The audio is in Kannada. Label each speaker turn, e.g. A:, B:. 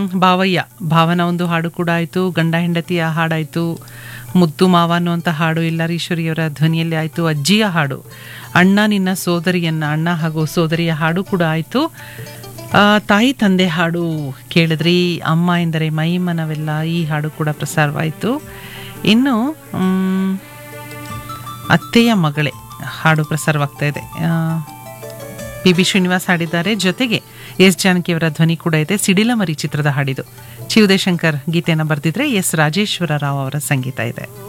A: ಭಾವಯ್ಯ ಭಾವನ ಒಂದು ಹಾಡು ಕೂಡ ಆಯಿತು ಗಂಡ ಹೆಂಡತಿಯ ಹಾಡಾಯಿತು ಮುದ್ದು ಮಾವ ಅನ್ನುವಂಥ ಹಾಡು ಎಲ್ಲರೀಶ್ವರಿಯವರ ಧ್ವನಿಯಲ್ಲಿ ಆಯಿತು ಅಜ್ಜಿಯ ಹಾಡು ಅಣ್ಣ ನಿನ್ನ ಸೋದರಿಯನ್ನ ಅಣ್ಣ ಹಾಗೂ ಸೋದರಿಯ ಹಾಡು ಕೂಡ ಆಯಿತು ಆ, ತಾಯಿ ತಂದೆ ಹಾಡು ಕೇಳಿದ್ರಿ ಅಮ್ಮ ಎಂದರೆ ಮೈ ಮನವೆಲ್ಲ ಈ ಹಾಡು ಕೂಡ ಪ್ರಸಾರವಾಯಿತು ಇನ್ನು ಮ್, ಅತ್ತೆಯ ಮಗಳೇ ಹಾಡು ಪ್ರಸಾರವಾಗ್ತಾ ಇದೆ ಪಿ ಬಿ ಶ್ರೀನಿವಾಸ್ ಹಾಡಿದ್ದಾರೆ ಜೊತೆಗೆ ಎಸ್ ಜಾನಕಿಯವರ ಧ್ವನಿ ಕೂಡ ಇದೆ ಸಿಡಿಲಮರಿ ಚಿತ್ರದ ಹಾಡಿದು ಶಿವದೇಶಂಕರ್ ಗೀತೆಯನ್ನು ಬರೆದಿದ್ರೆ ಎಸ್ ರಾಜೇಶ್ವರ ರಾವ್ ಅವರ ಸಂಗೀತ ಇದೆ